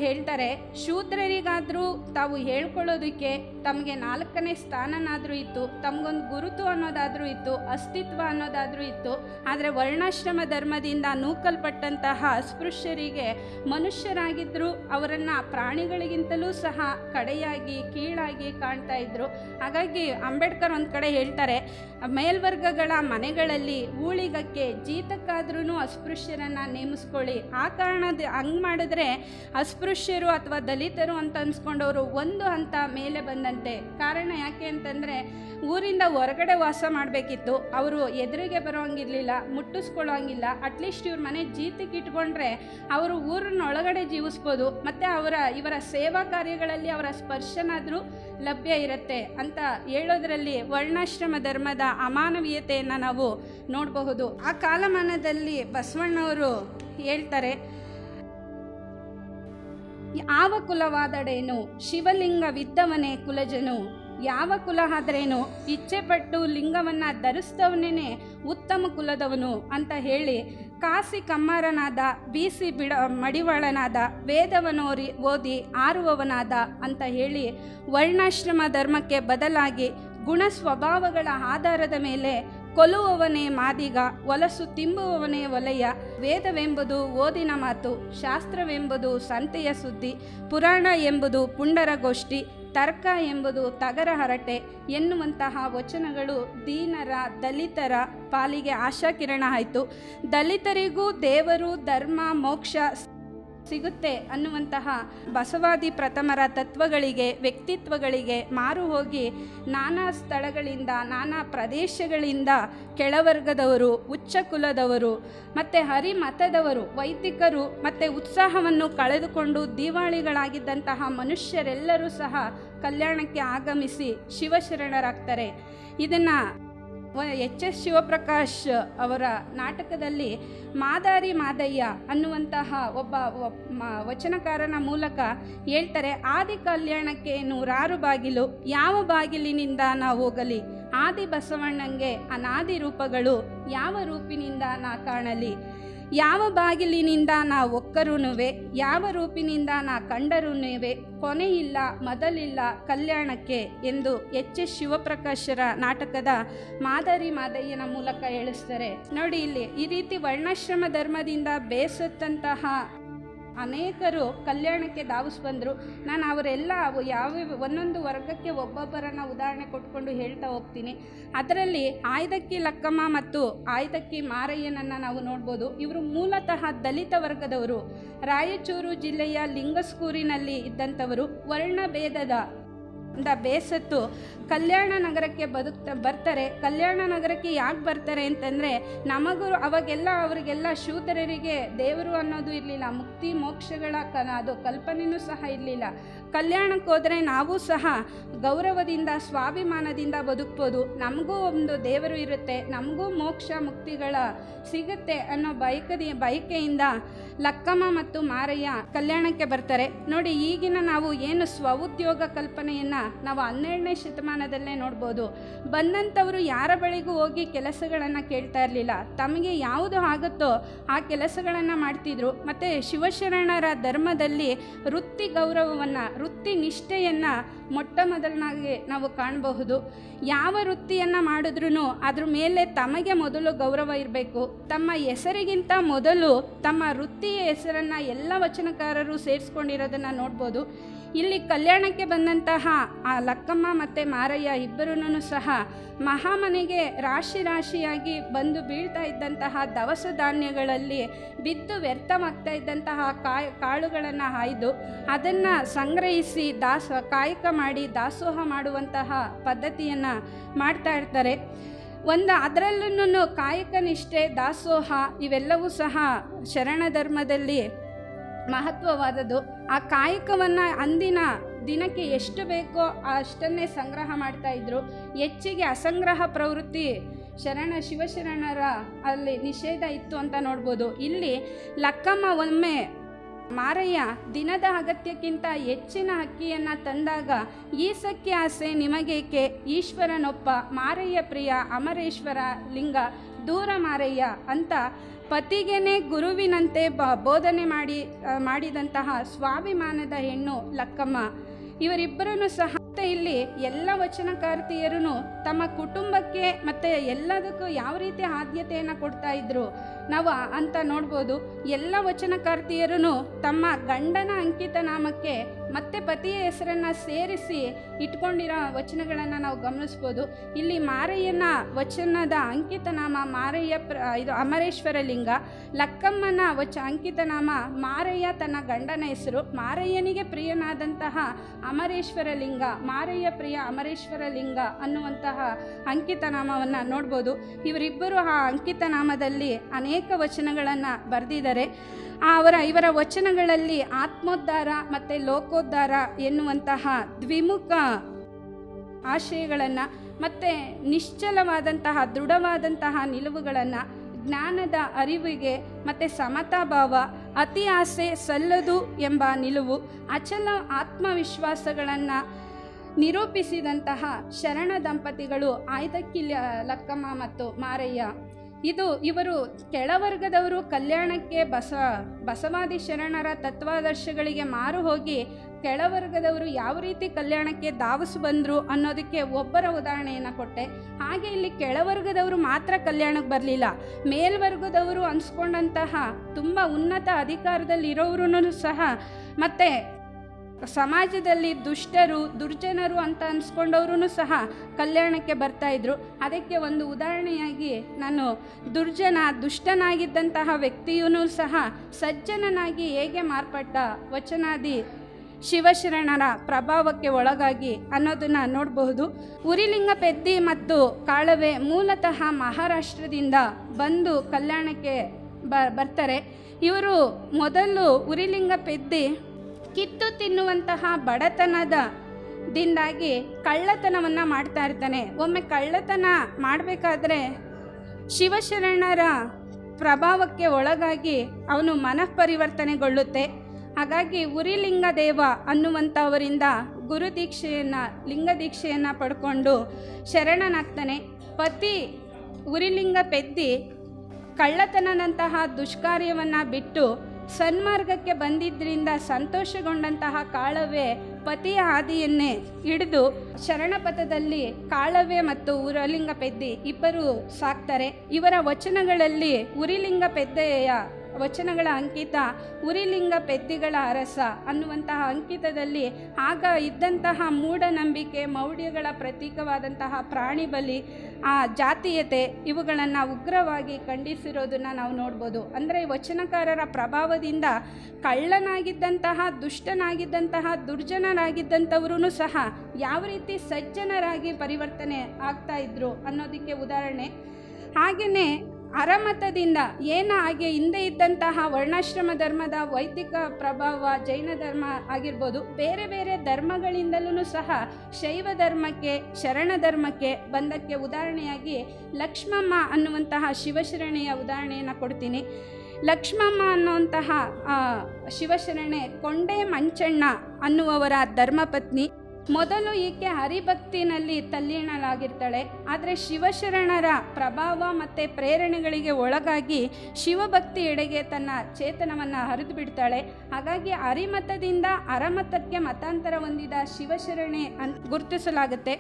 ಹೇಳ್ತಾರೆ ಶೂದ್ರರಿಗಾದರೂ ತಾವು ಹೇಳ್ಕೊಳ್ಳೋದಕ್ಕೆ ತಮಗೆ ನಾಲ್ಕನೇ ಸ್ಥಾನನಾದರೂ ಇತ್ತು ತಮಗೊಂದು ಗುರುತು ಅನ್ನೋದಾದರೂ ಇತ್ತು ಅಸ್ತಿತ್ವ ಅನ್ನೋದಾದರೂ ಇತ್ತು ಆದರೆ ವರ್ಣಾಶ್ರಮ ಧರ್ಮದಿಂದ ನೂಕಲ್ಪಟ್ಟಂತಹ ಅಸ್ಪೃಶ್ಯರಿಗೆ ಮನುಷ್ಯರಾಗಿದ್ದರೂ ಅವರನ್ನು ಪ್ರಾಣಿಗಳಿಗಿಂತಲೂ ಸಹ ಕಡೆಯಾಗಿ ಕೀಳಾಗಿ ಕಾಣ್ತಾ ಇದ್ರು ಹಾಗಾಗಿ ಅಂಬೇಡ್ಕರ್ ಒಂದು ಕಡೆ ಹೇಳ್ತಾರೆ ಮೇಲ್ವರ್ಗಗಳ ಮನೆಗಳಲ್ಲಿ ಊಳಿಗಕ್ಕೆ ಜೀತಕ್ಕಾದ್ರೂ ಅಸ್ಪೃಶ್ಯರನ್ನು ನೇಮಿಸ್ಕೊಳ್ಳಿ ಆ ಕಾರಣದ ಹಂಗೆ ಮಾಡಿದ್ರೆ ಅಸ್ಪೃಶ್ಯರು ಅಥವಾ ದಲಿತರು ಅಂತ ಅನ್ಸ್ಕೊಂಡವರು ಒಂದು ಹಂತ ಮೇಲೆ ಬಂದಂತೆ ಕಾರಣ ಯಾಕೆ ಅಂತಂದರೆ ಊರಿಂದ ಹೊರಗಡೆ ವಾಸ ಮಾಡಬೇಕಿತ್ತು ಅವರು ಎದುರಿಗೆ ಬರೋಂಗಿರ್ಲಿಲ್ಲ ಮುಟ್ಟಿಸ್ಕೊಳ್ಳೋಂಗಿಲ್ಲ ಅಟ್ಲೀಸ್ಟ್ ಇವ್ರ ಮನೆ ಜೀತಕ್ಕೆ ಇಟ್ಕೊಂಡ್ರೆ ಅವರು ಊರನ್ನ ಒಳಗಡೆ ಜೀವಿಸ್ಬೋದು ಮತ್ತು ಅವರ ಇವರ ಸೇವಾ ಕಾರ್ಯಗಳಲ್ಲಿ ಅವರ ಸ್ಪರ್ಶನಾದರೂ ಲಭ್ಯ ಇರುತ್ತೆ ಅಂತ ಹೇಳೋದ್ರಲ್ಲಿ ವರ್ಣಾಶ್ರಮ ಧರ್ಮದ ಅಮಾನವೀಯತೆಯನ್ನು ನಾವು ನೋಡಬಹುದು ಆ ಕಾಲಮಾನದಲ್ಲಿ ಬಸವಣ್ಣವರು ಹೇಳ್ತಾರೆ ಯಾವ ಕುಲವಾದಡೇನು ಶಿವಲಿಂಗವಿದ್ದವನೇ ಕುಲಜನು ಯಾವ ಕುಲ ಆದ್ರೇನು ಇಚ್ಛೆಪಟ್ಟು ಲಿಂಗವನ್ನು ಧರಿಸಿದವನೇ ಉತ್ತಮ ಕುಲದವನು ಅಂತ ಹೇಳಿ ಕಾಸಿ ಕಮ್ಮಾರನಾದ ಬೀಸಿ ಬಿಡ ಮಡಿವಾಳನಾದ ವೇದವನೋರಿ ಓದಿ ಆರುವವನಾದ ಅಂತ ಹೇಳಿ ವರ್ಣಾಶ್ರಮ ಧರ್ಮಕ್ಕೆ ಬದಲಾಗಿ ಗುಣ ಸ್ವಭಾವಗಳ ಆಧಾರದ ಮೇಲೆ ಕೊಲ್ಲುವವನೇ ಮಾದಿಗ ಒಲಸು ತಿಂಬುವವನೇ ಒಲೆಯ ವೇದವೆಂಬುದು ಓದಿನ ಮಾತು ಶಾಸ್ತ್ರವೆಂಬುದು ಸಂತೆಯ ಸುದ್ದಿ ಪುರಾಣ ಎಂಬುದು ಪುಂಡರಗೋಷ್ಠಿ ತರ್ಕ ಎಂಬುದು ತಗರ ಹರಟೆ ಎನ್ನುವಂತಹ ವಚನಗಳು ದೀನರ ದಲಿತರ ಪಾಲಿಗೆ ಆಶಾಕಿರಣ ಆಯಿತು ದಲಿತರಿಗೂ ದೇವರು ಧರ್ಮ ಮೋಕ್ಷ ಸಿಗುತ್ತೆ ಅನ್ನುವಂತಹ ಬಸವಾದಿ ಪ್ರಥಮರ ತತ್ವಗಳಿಗೆ ವ್ಯಕ್ತಿತ್ವಗಳಿಗೆ ಮಾರು ಹೋಗಿ ನಾನಾ ಸ್ಥಳಗಳಿಂದ ನಾನಾ ಪ್ರದೇಶಗಳಿಂದ ಕೆಳವರ್ಗದವರು ಉಚ್ಚ ಕುಲದವರು ಮತ್ತು ಹರಿಮತದವರು ವೈದಿಕರು ಮತ್ತು ಉತ್ಸಾಹವನ್ನು ಕಳೆದುಕೊಂಡು ದಿವಾಳಿಗಳಾಗಿದ್ದಂತಹ ಮನುಷ್ಯರೆಲ್ಲರೂ ಸಹ ಕಲ್ಯಾಣಕ್ಕೆ ಆಗಮಿಸಿ ಶಿವಶರಣರಾಗ್ತಾರೆ ಇದನ್ನು ಎಚ್ ಎಸ್ ಶಿವಪ್ರಕಾಶ್ ಅವರ ನಾಟಕದಲ್ಲಿ ಮಾದಾರಿ ಮಾದಯ್ಯ ಅನ್ನುವಂತಹ ಒಬ್ಬ ಒಬ್- ಮ- ವಚನಕಾರನ ಮೂಲಕ ಹೇಳ್ತಾರೆ ಆದಿ ಕಲ್ಯಾಣಕ್ಕೆ ನೂರಾರು ಬಾಗಿಲು ಯಾವ ಬಾಗಿಲಿನಿಂದ ನಾ ಹೋಗಲಿ ಆದಿ ಬಸವಣ್ಣಂಗೆ ಅನಾದಿ ರೂಪಗಳು ಯಾವ ರೂಪಿನಿಂದ ನಾ ಕಾಣಲಿ ಯಾವ ಬಾಗಿಲಿನಿಂದ ನಾ ಒಕ್ಕರುನುವೆ ಯಾವ ರೂಪಿನಿಂದ ನಾ ಕಂಡರುನುವೆ ಕೊನೆಯಿಲ್ಲ ಮೊದಲಿಲ್ಲ ಕಲ್ಯಾಣಕ್ಕೆ ಎಂದು ಎಚ್ ಎಸ್ ಶಿವಪ್ರಕಾಶರ ನಾಟಕದ ಮಾದರಿ ಮಾದಯ್ಯನ ಮೂಲಕ ಹೇಳಿಸ್ತಾರೆ ನೋಡಿ ಇಲ್ಲಿ ಈ ರೀತಿ ವರ್ಣಾಶ್ರಮ ಧರ್ಮದಿಂದ ಬೇಸತ್ತಂತಹ ಅನೇಕರು ಕಲ್ಯಾಣಕ್ಕೆ ಧಾವಿಸ್ ಬಂದರು ನಾನು ಅವರೆಲ್ಲ ಅವು ಯಾವ ಒಂದೊಂದು ವರ್ಗಕ್ಕೆ ಒಬ್ಬೊಬ್ಬರನ್ನ ಉದಾಹರಣೆ ಕೊಟ್ಕೊಂಡು ಹೇಳ್ತಾ ಹೋಗ್ತೀನಿ ಅದರಲ್ಲಿ ಆಯ್ದಕ್ಕಿ ಲಕ್ಕಮ್ಮ ಮತ್ತು ಆಯ್ದಕ್ಕಿ ಮಾರಯ್ಯನನ್ನು ನಾವು ನೋಡ್ಬೋದು ಇವರು ಮೂಲತಃ ದಲಿತ ವರ್ಗದವರು ರಾಯಚೂರು ಜಿಲ್ಲೆಯ ಲಿಂಗಸ್ಕೂರಿನಲ್ಲಿ ಇದ್ದಂಥವರು ವರ್ಣಭೇದದ ಇಂದ ಬೇಸತ್ತು ಕಲ್ಯಾಣ ನಗರಕ್ಕೆ ಬದುಕ್ತಾ ಬರ್ತಾರೆ ಕಲ್ಯಾಣ ನಗರಕ್ಕೆ ಯಾಕೆ ಬರ್ತಾರೆ ಅಂತಂದರೆ ನಮಗೂ ಅವಾಗೆಲ್ಲ ಅವರಿಗೆಲ್ಲ ಶೂದ್ರರಿಗೆ ದೇವರು ಅನ್ನೋದು ಇರಲಿಲ್ಲ ಮುಕ್ತಿ ಮೋಕ್ಷಗಳ ಕ ಅದು ಕಲ್ಪನೆಯೂ ಸಹ ಇರಲಿಲ್ಲ ಕಲ್ಯಾಣಕ್ಕೆ ಹೋದರೆ ನಾವು ಸಹ ಗೌರವದಿಂದ ಸ್ವಾಭಿಮಾನದಿಂದ ಬದುಕ್ಬೋದು ನಮಗೂ ಒಂದು ದೇವರು ಇರುತ್ತೆ ನಮಗೂ ಮೋಕ್ಷ ಮುಕ್ತಿಗಳ ಸಿಗುತ್ತೆ ಅನ್ನೋ ಬಯಕದಿ ಬಯಕೆಯಿಂದ ಲಕ್ಕಮ್ಮ ಮತ್ತು ಮಾರಯ್ಯ ಕಲ್ಯಾಣಕ್ಕೆ ಬರ್ತಾರೆ ನೋಡಿ ಈಗಿನ ನಾವು ಏನು ಸ್ವಉದ್ಯೋಗ ಕಲ್ಪನೆಯನ್ನು ನಾವು ಹನ್ನೆರಡನೇ ಶತಮಾನದಲ್ಲೇ ನೋಡ್ಬೋದು ಬಂದಂಥವರು ಯಾರ ಬಳಿಗೂ ಹೋಗಿ ಕೆಲಸಗಳನ್ನು ಕೇಳ್ತಾ ಇರಲಿಲ್ಲ ತಮಗೆ ಯಾವುದು ಆಗುತ್ತೋ ಆ ಕೆಲಸಗಳನ್ನು ಮಾಡ್ತಿದ್ರು ಮತ್ತು ಶಿವಶರಣರ ಧರ್ಮದಲ್ಲಿ ವೃತ್ತಿ ಗೌರವವನ್ನು ವೃತ್ತಿ ನಿಷ್ಠೆಯನ್ನು ಮೊಟ್ಟ ಮೊದಲನಾಗಿ ನಾವು ಕಾಣಬಹುದು ಯಾವ ವೃತ್ತಿಯನ್ನು ಮಾಡಿದ್ರೂ ಅದ್ರ ಮೇಲೆ ತಮಗೆ ಮೊದಲು ಗೌರವ ಇರಬೇಕು ತಮ್ಮ ಹೆಸರಿಗಿಂತ ಮೊದಲು ತಮ್ಮ ವೃತ್ತಿಯ ಹೆಸರನ್ನು ಎಲ್ಲ ವಚನಕಾರರು ಸೇರಿಸ್ಕೊಂಡಿರೋದನ್ನು ನೋಡ್ಬೋದು ಇಲ್ಲಿ ಕಲ್ಯಾಣಕ್ಕೆ ಬಂದಂತಹ ಆ ಲಕ್ಕಮ್ಮ ಮತ್ತು ಮಾರಯ್ಯ ಇಬ್ಬರೂ ಸಹ ಮಹಾಮನೆಗೆ ರಾಶಿ ರಾಶಿಯಾಗಿ ಬಂದು ಬೀಳ್ತಾ ಇದ್ದಂತಹ ದವಸ ಧಾನ್ಯಗಳಲ್ಲಿ ಬಿದ್ದು ವ್ಯರ್ಥವಾಗ್ತಾ ಇದ್ದಂತಹ ಕಾಯ್ ಕಾಳುಗಳನ್ನು ಆಯ್ದು ಅದನ್ನು ಸಂಗ್ರಹಿಸಿ ದಾಸ ಕಾಯಕ ಮಾಡಿ ದಾಸೋಹ ಮಾಡುವಂತಹ ಪದ್ಧತಿಯನ್ನು ಮಾಡ್ತಾ ಇರ್ತಾರೆ ಒಂದು ಅದರಲ್ಲೂ ಕಾಯಕ ನಿಷ್ಠೆ ದಾಸೋಹ ಇವೆಲ್ಲವೂ ಸಹ ಶರಣ ಧರ್ಮದಲ್ಲಿ ಮಹತ್ವವಾದದ್ದು ಆ ಕಾಯಕವನ್ನು ಅಂದಿನ ದಿನಕ್ಕೆ ಎಷ್ಟು ಬೇಕೋ ಅಷ್ಟನ್ನೇ ಸಂಗ್ರಹ ಮಾಡ್ತಾ ಇದ್ರು ಹೆಚ್ಚಿಗೆ ಅಸಂಗ್ರಹ ಪ್ರವೃತ್ತಿ ಶರಣ ಶಿವಶರಣರ ಅಲ್ಲಿ ನಿಷೇಧ ಇತ್ತು ಅಂತ ನೋಡ್ಬೋದು ಇಲ್ಲಿ ಲಕ್ಕಮ್ಮ ಒಮ್ಮೆ ಮಾರಯ್ಯ ದಿನದ ಅಗತ್ಯಕ್ಕಿಂತ ಹೆಚ್ಚಿನ ಅಕ್ಕಿಯನ್ನು ತಂದಾಗ ಈಸಕ್ಕೆ ಆಸೆ ನಿಮಗೇಕೆ ಈಶ್ವರನೊಪ್ಪ ಮಾರಯ್ಯ ಪ್ರಿಯ ಅಮರೇಶ್ವರ ಲಿಂಗ ದೂರ ಮಾರಯ್ಯ ಅಂತ ಪತಿಗೆನೇ ಗುರುವಿನಂತೆ ಬ ಬೋಧನೆ ಮಾಡಿ ಆ, ಮಾಡಿದಂತಹ ಸ್ವಾಭಿಮಾನದ ಹೆಣ್ಣು ಲಕ್ಕಮ್ಮ ಇವರಿಬ್ಬರನ್ನು ಸಹ ಮತ್ತೆ ಇಲ್ಲಿ ಎಲ್ಲ ವಚನಕಾರ್ತಿಯರು ತಮ್ಮ ಕುಟುಂಬಕ್ಕೆ ಮತ್ತು ಎಲ್ಲದಕ್ಕೂ ಯಾವ ರೀತಿ ಆದ್ಯತೆಯನ್ನು ಕೊಡ್ತಾ ಇದ್ರು ನಾವು ಆ- ಅಂತ ನೋಡ್ಬೋದು ಎಲ್ಲ ವಚನಕಾರ್ತಿಯರು ತಮ್ಮ ಗಂಡನ ಅಂಕಿತ ನಾಮಕ್ಕೆ ಮತ್ತೆ ಪತಿಯ ಹೆಸರನ್ನು ಸೇರಿಸಿ ಇಟ್ಕೊಂಡಿರೋ ವಚನಗಳನ್ನು ನಾವು ಗಮನಿಸ್ಬೋದು ಇಲ್ಲಿ ಮಾರಯ್ಯನ ವಚನದ ಅಂಕಿತ ನಾಮ ಮಾರಯ್ಯ ಪ್ರ ಇದು ಅಮರೇಶ್ವರ ಲಿಂಗ ಲಕ್ಕಮ್ಮನ ವಚ ಅಂಕಿತ ನಾಮ ಮಾರಯ್ಯ ತನ್ನ ಗಂಡನ ಹೆಸರು ಮಾರಯ್ಯನಿಗೆ ಪ್ರಿಯನಾದಂತಹ ಅಮರೇಶ್ವರ ಲಿಂಗ ಮಾರಯ್ಯ ಪ್ರಿಯ ಅಮರೇಶ್ವರ ಲಿಂಗ ಅನ್ನುವಂತಹ ಅಂಕಿತ ನಾಮವನ್ನು ನೋಡ್ಬೋದು ಇವರಿಬ್ಬರು ಆ ಅಂಕಿತ ನಾಮದಲ್ಲಿ ಅನೇಕ ವಚನಗಳನ್ನು ಬರೆದಿದ್ದಾರೆ ಆ ಅವರ ಇವರ ವಚನಗಳಲ್ಲಿ ಆತ್ಮೋದ್ಧಾರ ಮತ್ತು ಲೋಕೋದ್ಧಾರ ಎನ್ನುವಂತಹ ದ್ವಿಮುಖ ಆಶಯಗಳನ್ನು ಮತ್ತು ನಿಶ್ಚಲವಾದಂತಹ ದೃಢವಾದಂತಹ ನಿಲುವುಗಳನ್ನು ಜ್ಞಾನದ ಅರಿವಿಗೆ ಮತ್ತು ಸಮತಾಭಾವ ಅತಿ ಆಸೆ ಸಲ್ಲದು ಎಂಬ ನಿಲುವು ಅಚಲ ಆತ್ಮವಿಶ್ವಾಸಗಳನ್ನು ನಿರೂಪಿಸಿದಂತಹ ಶರಣ ದಂಪತಿಗಳು ಆಯ್ದಕ್ಕಿ ಲಕ್ಕಮ್ಮ ಮತ್ತು ಮಾರಯ್ಯ ಇದು ಇವರು ಕೆಳವರ್ಗದವರು ಕಲ್ಯಾಣಕ್ಕೆ ಬಸ ಬಸವಾದಿ ಶರಣರ ತತ್ವಾದರ್ಶಗಳಿಗೆ ಮಾರು ಹೋಗಿ ಕೆಳವರ್ಗದವರು ಯಾವ ರೀತಿ ಕಲ್ಯಾಣಕ್ಕೆ ಧಾವಿಸಿ ಬಂದರು ಅನ್ನೋದಕ್ಕೆ ಒಬ್ಬರ ಉದಾಹರಣೆಯನ್ನು ಕೊಟ್ಟೆ ಹಾಗೆ ಇಲ್ಲಿ ಕೆಳವರ್ಗದವರು ಮಾತ್ರ ಕಲ್ಯಾಣಕ್ಕೆ ಬರಲಿಲ್ಲ ಮೇಲ್ವರ್ಗದವರು ಅನ್ಸ್ಕೊಂಡಂತಹ ತುಂಬ ಉನ್ನತ ಅಧಿಕಾರದಲ್ಲಿರೋರು ಸಹ ಮತ್ತು ಸಮಾಜದಲ್ಲಿ ದುಷ್ಟರು ದುರ್ಜನರು ಅಂತ ಅನ್ಸ್ಕೊಂಡವರು ಸಹ ಕಲ್ಯಾಣಕ್ಕೆ ಬರ್ತಾ ಇದ್ರು ಅದಕ್ಕೆ ಒಂದು ಉದಾಹರಣೆಯಾಗಿ ನಾನು ದುರ್ಜನ ದುಷ್ಟನಾಗಿದ್ದಂತಹ ವ್ಯಕ್ತಿಯೂ ಸಹ ಸಜ್ಜನನಾಗಿ ಹೇಗೆ ಮಾರ್ಪಟ್ಟ ವಚನಾದಿ ಶಿವಶರಣರ ಪ್ರಭಾವಕ್ಕೆ ಒಳಗಾಗಿ ಅನ್ನೋದನ್ನು ನೋಡಬಹುದು ಉರಿಲಿಂಗ ಪೆದ್ದಿ ಮತ್ತು ಕಾಳವೆ ಮೂಲತಃ ಮಹಾರಾಷ್ಟ್ರದಿಂದ ಬಂದು ಕಲ್ಯಾಣಕ್ಕೆ ಬ ಬರ್ತಾರೆ ಇವರು ಮೊದಲು ಉರಿಲಿಂಗ ಪೆದ್ದಿ ಕಿತ್ತು ತಿನ್ನುವಂತಹ ಬಡತನದ ದಿಂದಾಗಿ ಕಳ್ಳತನವನ್ನು ಮಾಡ್ತಾ ಇರ್ತಾನೆ ಒಮ್ಮೆ ಕಳ್ಳತನ ಮಾಡಬೇಕಾದ್ರೆ ಶಿವಶರಣರ ಪ್ರಭಾವಕ್ಕೆ ಒಳಗಾಗಿ ಅವನು ಮನಃಪರಿವರ್ತನೆಗೊಳ್ಳುತ್ತೆ ಹಾಗಾಗಿ ಉರಿಲಿಂಗ ದೇವ ಅನ್ನುವಂಥವರಿಂದ ಗುರು ದೀಕ್ಷೆಯನ್ನು ಲಿಂಗ ದೀಕ್ಷೆಯನ್ನು ಪಡ್ಕೊಂಡು ಶರಣನಾಗ್ತಾನೆ ಪತಿ ಉರಿಲಿಂಗ ಪೆದ್ದಿ ಕಳ್ಳತನದಂತಹ ದುಷ್ಕಾರ್ಯವನ್ನು ಬಿಟ್ಟು ಸನ್ಮಾರ್ಗಕ್ಕೆ ಬಂದಿದ್ದರಿಂದ ಸಂತೋಷಗೊಂಡಂತಹ ಕಾಳವೆ ಪತಿಯ ಹಾದಿಯನ್ನೇ ಹಿಡಿದು ಶರಣಪಥದಲ್ಲಿ ಕಾಳವೆ ಮತ್ತು ಉರಲಿಂಗ ಪೆದ್ದಿ ಇಬ್ಬರು ಸಾಕ್ತಾರೆ ಇವರ ವಚನಗಳಲ್ಲಿ ಉರಿಲಿಂಗ ಪೆದ್ದೆಯ ವಚನಗಳ ಅಂಕಿತ ಉರಿಲಿಂಗ ಪೆದ್ದಿಗಳ ಅರಸ ಅನ್ನುವಂತಹ ಅಂಕಿತದಲ್ಲಿ ಆಗ ಇದ್ದಂತಹ ಮೂಢನಂಬಿಕೆ ಮೌಢ್ಯಗಳ ಪ್ರತೀಕವಾದಂತಹ ಪ್ರಾಣಿ ಬಲಿ ಆ ಜಾತೀಯತೆ ಇವುಗಳನ್ನು ಉಗ್ರವಾಗಿ ಖಂಡಿಸಿರೋದನ್ನು ನಾವು ನೋಡ್ಬೋದು ಅಂದರೆ ವಚನಕಾರರ ಪ್ರಭಾವದಿಂದ ಕಳ್ಳನಾಗಿದ್ದಂತಹ ದುಷ್ಟನಾಗಿದ್ದಂತಹ ದುರ್ಜನರಾಗಿದ್ದಂಥವ್ರೂ ಸಹ ಯಾವ ರೀತಿ ಸಜ್ಜನರಾಗಿ ಪರಿವರ್ತನೆ ಆಗ್ತಾ ಇದ್ರು ಅನ್ನೋದಕ್ಕೆ ಉದಾಹರಣೆ ಹಾಗೆಯೇ ಅರಮತದಿಂದ ಏನು ಹಾಗೆ ಹಿಂದೆ ಇದ್ದಂತಹ ವರ್ಣಾಶ್ರಮ ಧರ್ಮದ ವೈದಿಕ ಪ್ರಭಾವ ಜೈನ ಧರ್ಮ ಆಗಿರ್ಬೋದು ಬೇರೆ ಬೇರೆ ಧರ್ಮಗಳಿಂದಲೂ ಸಹ ಶೈವ ಧರ್ಮಕ್ಕೆ ಶರಣ ಧರ್ಮಕ್ಕೆ ಬಂದಕ್ಕೆ ಉದಾಹರಣೆಯಾಗಿ ಲಕ್ಷ್ಮಮ್ಮ ಅನ್ನುವಂತಹ ಶಿವಶರಣೆಯ ಉದಾಹರಣೆಯನ್ನು ಕೊಡ್ತೀನಿ ಲಕ್ಷ್ಮಮ್ಮ ಅನ್ನುವಂತಹ ಆ, ಶಿವಶರಣೆ ಕೊಂಡೆ ಮಂಚಣ್ಣ ಅನ್ನುವವರ ಧರ್ಮಪತ್ನಿ ಮೊದಲು ಈಕೆ ಹರಿಭಕ್ತಿನಲ್ಲಿ ತಲ್ಲೀನಳಾಗಿರ್ತಾಳೆ ಆದರೆ ಶಿವಶರಣರ ಪ್ರಭಾವ ಮತ್ತು ಪ್ರೇರಣೆಗಳಿಗೆ ಒಳಗಾಗಿ ಶಿವಭಕ್ತಿ ಎಡೆಗೆ ತನ್ನ ಚೇತನವನ್ನು ಹರಿದು ಬಿಡ್ತಾಳೆ ಹಾಗಾಗಿ ಹರಿಮತದಿಂದ ಅರಮತಕ್ಕೆ ಮತಾಂತರ ಹೊಂದಿದ ಶಿವಶರಣೆ ಅಂತ ಗುರುತಿಸಲಾಗುತ್ತೆ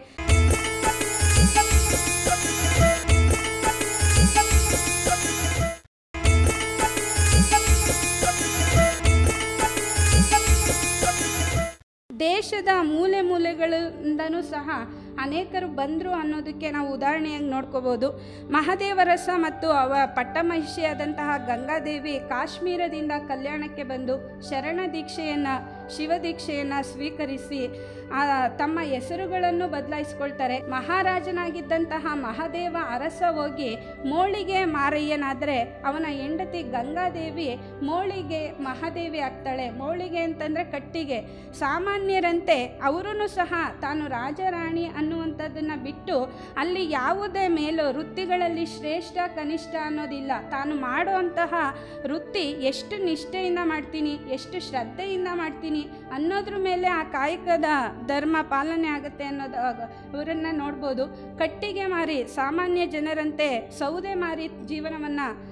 ದೇಶದ ಮೂಲೆ ಮೂಲೆಗಳಿಂದನೂ ಸಹ ಅನೇಕರು ಬಂದರು ಅನ್ನೋದಕ್ಕೆ ನಾವು ಉದಾಹರಣೆಯಾಗಿ ನೋಡ್ಕೋಬೋದು ಮಹಾದೇವರಸ ಮತ್ತು ಅವ ಪಟ್ಟಮಹಿಷಿಯಾದಂತಹ ಗಂಗಾದೇವಿ ಕಾಶ್ಮೀರದಿಂದ ಕಲ್ಯಾಣಕ್ಕೆ ಬಂದು ಶರಣ ದೀಕ್ಷೆಯನ್ನು ಶಿವ ದೀಕ್ಷೆಯನ್ನು ಸ್ವೀಕರಿಸಿ ಆ, ತಮ್ಮ ಹೆಸರುಗಳನ್ನು ಬದಲಾಯಿಸ್ಕೊಳ್ತಾರೆ ಮಹಾರಾಜನಾಗಿದ್ದಂತಹ ಮಹಾದೇವ ಅರಸ ಹೋಗಿ ಮೋಳಿಗೆ ಮಾರಯ್ಯನಾದರೆ ಅವನ ಹೆಂಡತಿ ಗಂಗಾದೇವಿ ಮೋಳಿಗೆ ಮಹಾದೇವಿ ಆಗ್ತಾಳೆ ಮೋಳಿಗೆ ಅಂತಂದರೆ ಕಟ್ಟಿಗೆ ಸಾಮಾನ್ಯರಂತೆ ಅವರೂ ಸಹ ತಾನು ರಾಜರಾಣಿ ಅನ್ನುವಂಥದ್ದನ್ನು ಬಿಟ್ಟು ಅಲ್ಲಿ ಯಾವುದೇ ಮೇಲೂ ವೃತ್ತಿಗಳಲ್ಲಿ ಶ್ರೇಷ್ಠ ಕನಿಷ್ಠ ಅನ್ನೋದಿಲ್ಲ ತಾನು ಮಾಡುವಂತಹ ವೃತ್ತಿ ಎಷ್ಟು ನಿಷ್ಠೆಯಿಂದ ಮಾಡ್ತೀನಿ ಎಷ್ಟು ಶ್ರದ್ಧೆಯಿಂದ ಮಾಡ್ತೀನಿ ಅನ್ನೋದ್ರ ಮೇಲೆ ಆ ಕಾಯಕದ ಧರ್ಮ ಪಾಲನೆ ಆಗುತ್ತೆ ಅನ್ನೋದು ಅವರನ್ನು ನೋಡ್ಬೋದು ಕಟ್ಟಿಗೆ ಮಾರಿ ಸಾಮಾನ್ಯ ಜನರಂತೆ ಸೌದೆ ಮಾರಿ ಜೀವನವನ್ನು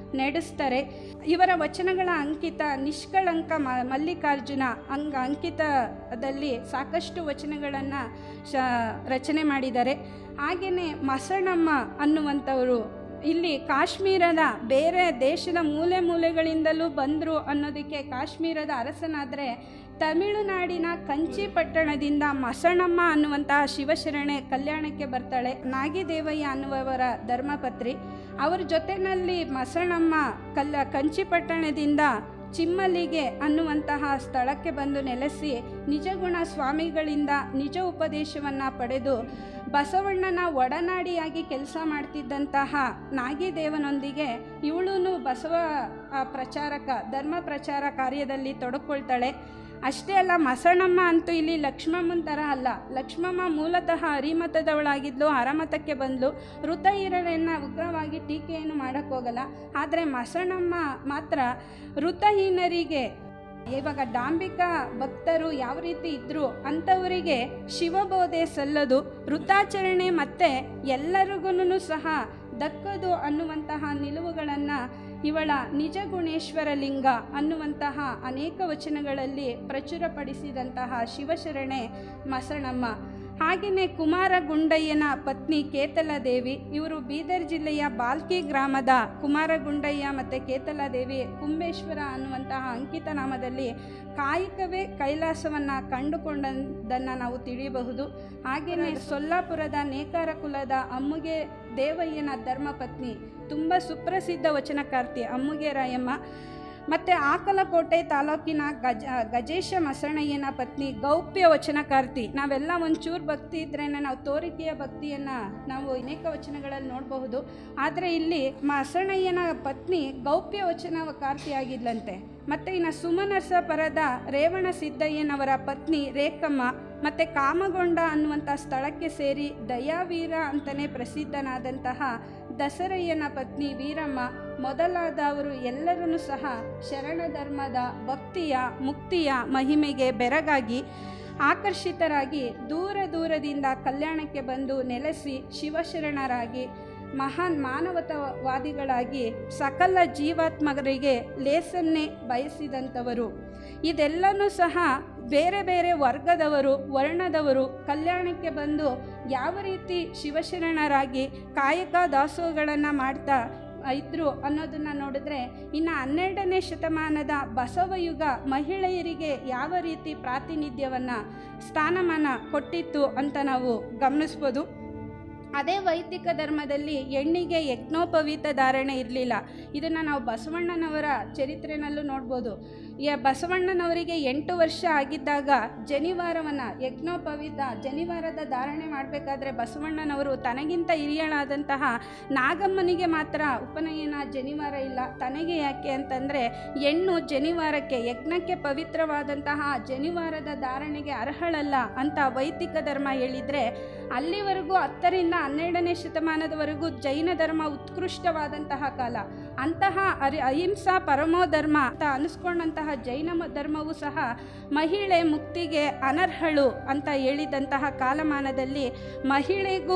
ನಡೆಸ್ತಾರೆ ಇವರ ವಚನಗಳ ಅಂಕಿತ ನಿಷ್ಕಳಂಕ ಮ ಮಲ್ಲಿಕಾರ್ಜುನ ಅಂಗ ಅಂಕಿತದಲ್ಲಿ ಸಾಕಷ್ಟು ವಚನಗಳನ್ನು ಶ ರಚನೆ ಮಾಡಿದ್ದಾರೆ ಹಾಗೆಯೇ ಮಸಣಮ್ಮ ಅನ್ನುವಂಥವರು ಇಲ್ಲಿ ಕಾಶ್ಮೀರದ ಬೇರೆ ದೇಶದ ಮೂಲೆ ಮೂಲೆಗಳಿಂದಲೂ ಬಂದರು ಅನ್ನೋದಕ್ಕೆ ಕಾಶ್ಮೀರದ ಅರಸನಾದರೆ ತಮಿಳುನಾಡಿನ ಕಂಚಿ ಪಟ್ಟಣದಿಂದ ಮಸಣಮ್ಮ ಅನ್ನುವಂತಹ ಶಿವಶರಣೆ ಕಲ್ಯಾಣಕ್ಕೆ ಬರ್ತಾಳೆ ನಾಗಿದೇವಯ್ಯ ಅನ್ನುವವರ ಧರ್ಮಪತ್ರಿ ಅವ್ರ ಜೊತೆಯಲ್ಲಿ ಮಸಣಮ್ಮ ಕಲ್ಲ ಕಂಚಿ ಪಟ್ಟಣದಿಂದ ಚಿಮ್ಮಲಿಗೆ ಅನ್ನುವಂತಹ ಸ್ಥಳಕ್ಕೆ ಬಂದು ನೆಲೆಸಿ ನಿಜಗುಣ ಸ್ವಾಮಿಗಳಿಂದ ನಿಜ ಉಪದೇಶವನ್ನು ಪಡೆದು ಬಸವಣ್ಣನ ಒಡನಾಡಿಯಾಗಿ ಕೆಲಸ ಮಾಡ್ತಿದ್ದಂತಹ ನಾಗಿದೇವನೊಂದಿಗೆ ಇವಳು ಬಸವ ಆ, ಪ್ರಚಾರಕ ಧರ್ಮ ಪ್ರಚಾರ ಕಾರ್ಯದಲ್ಲಿ ತೊಡಕೊಳ್ತಾಳೆ ಅಷ್ಟೇ ಅಲ್ಲ ಮಸಣಮ್ಮ ಅಂತೂ ಇಲ್ಲಿ ಲಕ್ಷ್ಮಮ್ಮನ ಥರ ಅಲ್ಲ ಲಕ್ಷ್ಮಮ್ಮ ಮೂಲತಃ ಹರಿಮತದವಳಾಗಿದ್ಲು ಹರಮತಕ್ಕೆ ಬಂದ್ಲು ಋತಹೀರರನ್ನು ಉಗ್ರವಾಗಿ ಟೀಕೆಯನ್ನು ಮಾಡೋಕ್ಕೋಗಲ್ಲ ಆದರೆ ಮಸಣಮ್ಮ ಮಾತ್ರ ಋತಹೀನರಿಗೆ ಇವಾಗ ಡಾಂಬಿಕ ಭಕ್ತರು ಯಾವ ರೀತಿ ಇದ್ದರು ಅಂಥವರಿಗೆ ಶಿವಬೋಧೆ ಸಲ್ಲದು ವೃತ್ತಾಚರಣೆ ಮತ್ತು ಎಲ್ಲರಿಗೂ ಸಹ ದಕ್ಕದು ಅನ್ನುವಂತಹ ನಿಲುವುಗಳನ್ನು ಇವಳ ನಿಜ ಗುಣೇಶ್ವರ ಲಿಂಗ ಅನ್ನುವಂತಹ ಅನೇಕ ವಚನಗಳಲ್ಲಿ ಪ್ರಚುರಪಡಿಸಿದಂತಹ ಶಿವಶರಣೆ ಮಸಣಮ್ಮ ಹಾಗೆಯೇ ಕುಮಾರ ಗುಂಡಯ್ಯನ ಪತ್ನಿ ಕೇತಲಾದೇವಿ ಇವರು ಬೀದರ್ ಜಿಲ್ಲೆಯ ಬಾಲ್ಕಿ ಗ್ರಾಮದ ಕುಮಾರ ಗುಂಡಯ್ಯ ಮತ್ತು ಕೇತಲಾದೇವಿ ಕುಂಬೇಶ್ವರ ಅನ್ನುವಂತಹ ಅಂಕಿತ ನಾಮದಲ್ಲಿ ಕಾಯಕವೇ ಕೈಲಾಸವನ್ನು ಕಂಡುಕೊಂಡದನ್ನು ನಾವು ತಿಳಿಯಬಹುದು ಹಾಗೆಯೇ ಸೊಲ್ಲಾಪುರದ ನೇಕಾರ ಕುಲದ ಅಮ್ಮುಗೆ ದೇವಯ್ಯನ ಧರ್ಮಪತ್ನಿ ತುಂಬ ಸುಪ್ರಸಿದ್ಧ ವಚನಕಾರ್ತಿ ಅಮ್ಮುಗೆ ರಾಯಮ್ಮ ಮತ್ತು ಆಕಲಕೋಟೆ ತಾಲೂಕಿನ ಗಜ ಗಜೇಶ ಮಸಣಯ್ಯನ ಪತ್ನಿ ಗೌಪ್ಯ ವಚನಕಾರ್ತಿ ನಾವೆಲ್ಲ ಒಂಚೂರು ಭಕ್ತಿ ಇದ್ರೇ ನಾವು ತೋರಿಕೆಯ ಭಕ್ತಿಯನ್ನು ನಾವು ಅನೇಕ ವಚನಗಳಲ್ಲಿ ನೋಡಬಹುದು ಆದರೆ ಇಲ್ಲಿ ಮಸಣಯ್ಯನ ಪತ್ನಿ ಗೌಪ್ಯ ವಚನಕಾರ್ತಿಯಾಗಿದ್ಲಂತೆ ಮತ್ತು ಇನ್ನು ಸುಮನರ್ಸ ಪರದ ರೇವಣ ಸಿದ್ದಯ್ಯನವರ ಪತ್ನಿ ರೇಖಮ್ಮ ಮತ್ತು ಕಾಮಗೊಂಡ ಅನ್ನುವಂಥ ಸ್ಥಳಕ್ಕೆ ಸೇರಿ ದಯಾವೀರ ಅಂತಲೇ ಪ್ರಸಿದ್ಧನಾದಂತಹ ದಸರಯ್ಯನ ಪತ್ನಿ ವೀರಮ್ಮ ಮೊದಲಾದವರು ಎಲ್ಲರೂ ಸಹ ಶರಣ ಧರ್ಮದ ಭಕ್ತಿಯ ಮುಕ್ತಿಯ ಮಹಿಮೆಗೆ ಬೆರಗಾಗಿ ಆಕರ್ಷಿತರಾಗಿ ದೂರ ದೂರದಿಂದ ಕಲ್ಯಾಣಕ್ಕೆ ಬಂದು ನೆಲೆಸಿ ಶಿವಶರಣರಾಗಿ ಮಹಾನ್ ಮಾನವತಾವಾದಿಗಳಾಗಿ ಸಕಲ ಜೀವಾತ್ಮರಿಗೆ ಲೇಸನ್ನೇ ಬಯಸಿದಂಥವರು ಇದೆಲ್ಲನೂ ಸಹ ಬೇರೆ ಬೇರೆ ವರ್ಗದವರು ವರ್ಣದವರು ಕಲ್ಯಾಣಕ್ಕೆ ಬಂದು ಯಾವ ರೀತಿ ಶಿವಶರಣರಾಗಿ ಕಾಯಕ ದಾಸೋಹಗಳನ್ನು ಮಾಡ್ತಾ ಇದ್ರು ಅನ್ನೋದನ್ನು ನೋಡಿದ್ರೆ ಇನ್ನು ಹನ್ನೆರಡನೇ ಶತಮಾನದ ಬಸವಯುಗ ಮಹಿಳೆಯರಿಗೆ ಯಾವ ರೀತಿ ಪ್ರಾತಿನಿಧ್ಯವನ್ನು ಸ್ಥಾನಮಾನ ಕೊಟ್ಟಿತ್ತು ಅಂತ ನಾವು ಗಮನಿಸ್ಬೋದು ಅದೇ ವೈದಿಕ ಧರ್ಮದಲ್ಲಿ ಹೆಣ್ಣಿಗೆ ಯಜ್ಞೋಪವೀತ ಧಾರಣೆ ಇರಲಿಲ್ಲ ಇದನ್ನು ನಾವು ಬಸವಣ್ಣನವರ ಚರಿತ್ರೆನಲ್ಲೂ ನೋಡ್ಬೋದು ಯ ಬಸವಣ್ಣನವರಿಗೆ ಎಂಟು ವರ್ಷ ಆಗಿದ್ದಾಗ ಜನಿವಾರವನ್ನು ಯಜ್ಞೋಪವೀತ ಜನಿವಾರದ ಧಾರಣೆ ಮಾಡಬೇಕಾದ್ರೆ ಬಸವಣ್ಣನವರು ತನಗಿಂತ ಹಿರಿಯಳಾದಂತಹ ನಾಗಮ್ಮನಿಗೆ ಮಾತ್ರ ಉಪನಯನ ಜನಿವಾರ ಇಲ್ಲ ತನಗೆ ಯಾಕೆ ಅಂತಂದರೆ ಹೆಣ್ಣು ಜನಿವಾರಕ್ಕೆ ಯಜ್ಞಕ್ಕೆ ಪವಿತ್ರವಾದಂತಹ ಜನಿವಾರದ ಧಾರಣೆಗೆ ಅರ್ಹಳಲ್ಲ ಅಂತ ವೈದಿಕ ಧರ್ಮ ಹೇಳಿದರೆ ಅಲ್ಲಿವರೆಗೂ ಹತ್ತರಿಂದ ಹನ್ನೆರಡನೇ ಶತಮಾನದವರೆಗೂ ಜೈನ ಧರ್ಮ ಉತ್ಕೃಷ್ಟವಾದಂತಹ ಕಾಲ ಅಂತಹ ಅರಿ ಅಹಿಂಸಾ ಪರಮೋ ಧರ್ಮ ಅಂತ ಅನಿಸ್ಕೊಂಡಂತಹ ಜೈನ ಮ- ಧರ್ಮವು ಸಹ ಮಹಿಳೆ ಮುಕ್ತಿಗೆ ಅನರ್ಹಳು ಅಂತ ಹೇಳಿದಂತಹ ಕಾಲಮಾನದಲ್ಲಿ ಮಹಿಳೆಗೂ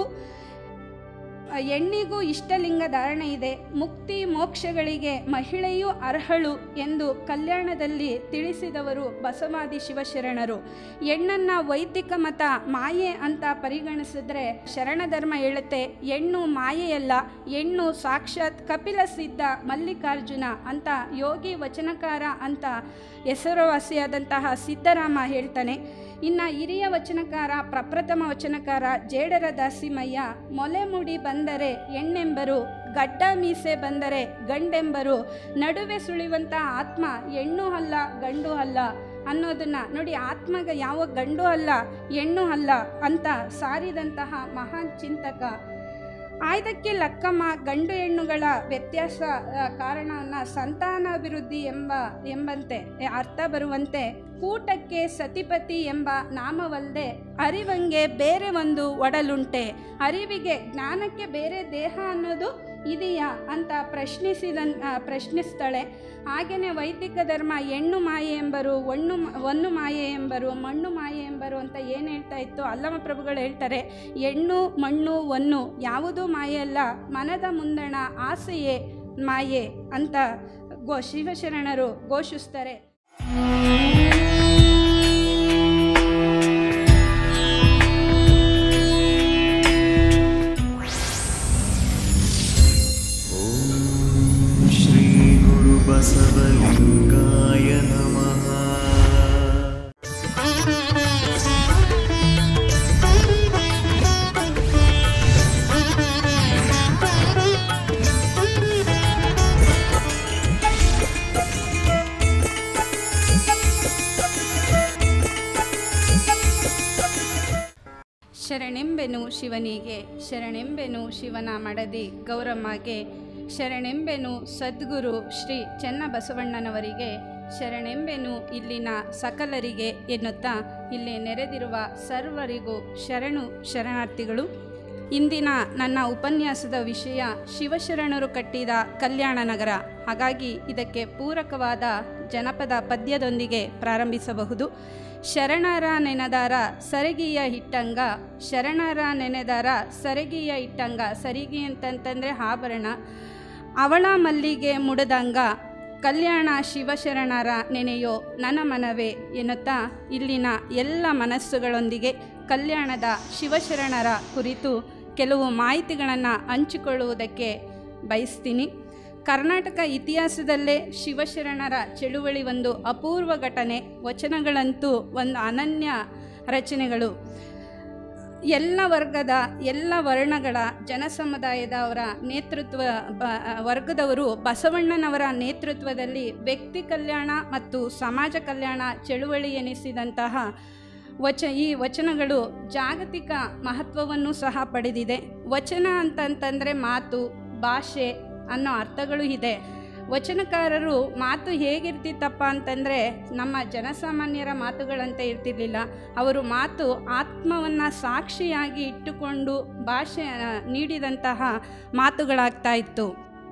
ಆ, ಹೆಣ್ಣಿಗೂ ಇಷ್ಟಲಿಂಗ ಧಾರಣೆ ಇದೆ ಮುಕ್ತಿ ಮೋಕ್ಷಗಳಿಗೆ ಮಹಿಳೆಯೂ ಅರ್ಹಳು ಎಂದು ಕಲ್ಯಾಣದಲ್ಲಿ ತಿಳಿಸಿದವರು ಬಸವಾದಿ ಶಿವಶರಣರು ಹೆಣ್ಣನ್ನು ವೈದಿಕ ಮತ ಮಾಯೆ ಅಂತ ಪರಿಗಣಿಸಿದ್ರೆ ಶರಣ ಧರ್ಮ ಹೇಳುತ್ತೆ ಹೆಣ್ಣು ಮಾಯೆಯಲ್ಲ ಹೆಣ್ಣು ಸಾಕ್ಷಾತ್ ಕಪಿಲ ಸಿದ್ಧ ಮಲ್ಲಿಕಾರ್ಜುನ ಅಂತ ಯೋಗಿ ವಚನಕಾರ ಅಂತ ಹೆಸರುವಾಸಿಯಾದಂತಹ ಸಿದ್ದರಾಮ ಹೇಳ್ತಾನೆ ಇನ್ನು ಹಿರಿಯ ವಚನಕಾರ ಪ್ರಪ್ರಥಮ ವಚನಕಾರ ಜೇಡರ ದಾಸಿಮಯ್ಯ ಮೊಲೆ ಮುಡಿ ಬಂದರೆ ಹೆಣ್ಣೆಂಬರು ಗಡ್ಡ ಮೀಸೆ ಬಂದರೆ ಗಂಡೆಂಬರು ನಡುವೆ ಸುಳಿಯುವಂಥ ಆತ್ಮ ಹೆಣ್ಣು ಅಲ್ಲ ಗಂಡು ಅಲ್ಲ ಅನ್ನೋದನ್ನ ನೋಡಿ ಆತ್ಮಗ ಯಾವ ಗಂಡು ಅಲ್ಲ ಹೆಣ್ಣು ಅಲ್ಲ ಅಂತ ಸಾರಿದಂತಹ ಮಹಾನ್ ಚಿಂತಕ ಆಯ್ದಕ್ಕೆ ಲಕ್ಕಮ್ಮ ಗಂಡು ಹೆಣ್ಣುಗಳ ವ್ಯತ್ಯಾಸ ಆ, ಕಾರಣವನ್ನು ಸಂತಾನಾಭಿವೃದ್ಧಿ ಎಂಬ ಎಂಬಂತೆ ಎ, ಅರ್ಥ ಬರುವಂತೆ ಕೂಟಕ್ಕೆ ಸತಿಪತಿ ಎಂಬ ನಾಮವಲ್ಲದೆ ಅರಿವಂಗೆ ಬೇರೆ ಒಂದು ಒಡಲುಂಟೆ ಅರಿವಿಗೆ ಜ್ಞಾನಕ್ಕೆ ಬೇರೆ ದೇಹ ಅನ್ನೋದು ಇದೆಯಾ ಅಂತ ಪ್ರಶ್ನಿಸಿದ ಪ್ರಶ್ನಿಸ್ತಾಳೆ ಹಾಗೆಯೇ ವೈದಿಕ ಧರ್ಮ ಹೆಣ್ಣು ಮಾಯೆ ಎಂಬರು ಒಣ್ಣು ಮ- ಒನ್ನು ಮಾಯೆ ಎಂಬರು ಮಣ್ಣು ಮಾಯೆ ಎಂಬರು ಅಂತ ಏನು ಹೇಳ್ತಾ ಇತ್ತು ಅಲ್ಲಮ ಪ್ರಭುಗಳು ಹೇಳ್ತಾರೆ ಹೆಣ್ಣು ಮಣ್ಣು ಒನ್ನು ಯಾವುದೂ ಮಾಯೆ ಅಲ್ಲ ಮನದ ಮುಂದಣ ಆಸೆಯೇ ಮಾಯೆ ಅಂತ ಗೋ ಶಿವಶರಣರು ಘೋಷಿಸ್ತಾರೆ श्रीगुरुबसवलिङ्गाय नमः ಶರಣೆಂಬೆನು ಶಿವನಿಗೆ ಶರಣೆಂಬೆನು ಶಿವನ ಮಡದಿ ಗೌರಮ್ಮಗೆ ಶರಣೆಂಬೆನು ಸದ್ಗುರು ಶ್ರೀ ಚೆನ್ನಬಸವಣ್ಣನವರಿಗೆ ಶರಣೆಂಬೆನು ಇಲ್ಲಿನ ಸಕಲರಿಗೆ ಎನ್ನುತ್ತಾ ಇಲ್ಲಿ ನೆರೆದಿರುವ ಸರ್ವರಿಗೂ ಶರಣು ಶರಣಾರ್ಥಿಗಳು ಇಂದಿನ ನನ್ನ ಉಪನ್ಯಾಸದ ವಿಷಯ ಶಿವಶರಣರು ಕಟ್ಟಿದ ಕಲ್ಯಾಣ ನಗರ ಹಾಗಾಗಿ ಇದಕ್ಕೆ ಪೂರಕವಾದ ಜನಪದ ಪದ್ಯದೊಂದಿಗೆ ಪ್ರಾರಂಭಿಸಬಹುದು ಶರಣರ ನೆನೆದಾರ ಸರಗಿಯ ಇಟ್ಟಂಗ ಶರಣರ ನೆನೆದಾರ ಸರಗಿಯ ಇಟ್ಟಂಗ ಸರಿಗಿ ಅಂತಂತಂದರೆ ಆಭರಣ ಅವಳ ಮಲ್ಲಿಗೆ ಮುಡದಂಗ ಕಲ್ಯಾಣ ಶಿವಶರಣರ ನೆನೆಯೋ ನನ್ನ ಮನವೇ ಎನ್ನುತ್ತಾ ಇಲ್ಲಿನ ಎಲ್ಲ ಮನಸ್ಸುಗಳೊಂದಿಗೆ ಕಲ್ಯಾಣದ ಶಿವಶರಣರ ಕುರಿತು ಕೆಲವು ಮಾಹಿತಿಗಳನ್ನು ಹಂಚಿಕೊಳ್ಳುವುದಕ್ಕೆ ಬಯಸ್ತೀನಿ ಕರ್ನಾಟಕ ಇತಿಹಾಸದಲ್ಲೇ ಶಿವಶರಣರ ಚಳುವಳಿ ಒಂದು ಅಪೂರ್ವ ಘಟನೆ ವಚನಗಳಂತೂ ಒಂದು ಅನನ್ಯ ರಚನೆಗಳು ಎಲ್ಲ ವರ್ಗದ ಎಲ್ಲ ವರ್ಣಗಳ ಜನಸಮುದಾಯದವರ ನೇತೃತ್ವ ಬ ವರ್ಗದವರು ಬಸವಣ್ಣನವರ ನೇತೃತ್ವದಲ್ಲಿ ವ್ಯಕ್ತಿ ಕಲ್ಯಾಣ ಮತ್ತು ಸಮಾಜ ಕಲ್ಯಾಣ ಚಳುವಳಿ ಎನಿಸಿದಂತಹ ವಚ ಈ ವಚನಗಳು ಜಾಗತಿಕ ಮಹತ್ವವನ್ನು ಸಹ ಪಡೆದಿದೆ ವಚನ ಅಂತಂತಂದರೆ ಮಾತು ಭಾಷೆ ಅನ್ನೋ ಅರ್ಥಗಳು ಇದೆ ವಚನಕಾರರು ಮಾತು ಹೇಗಿರ್ತಿತ್ತಪ್ಪ ಅಂತಂದರೆ ನಮ್ಮ ಜನಸಾಮಾನ್ಯರ ಮಾತುಗಳಂತೆ ಇರ್ತಿರ್ಲಿಲ್ಲ ಅವರು ಮಾತು ಆತ್ಮವನ್ನು ಸಾಕ್ಷಿಯಾಗಿ ಇಟ್ಟುಕೊಂಡು ಭಾಷೆ ಆ, ನೀಡಿದಂತಹ ಮಾತುಗಳಾಗ್ತಾ ಇತ್ತು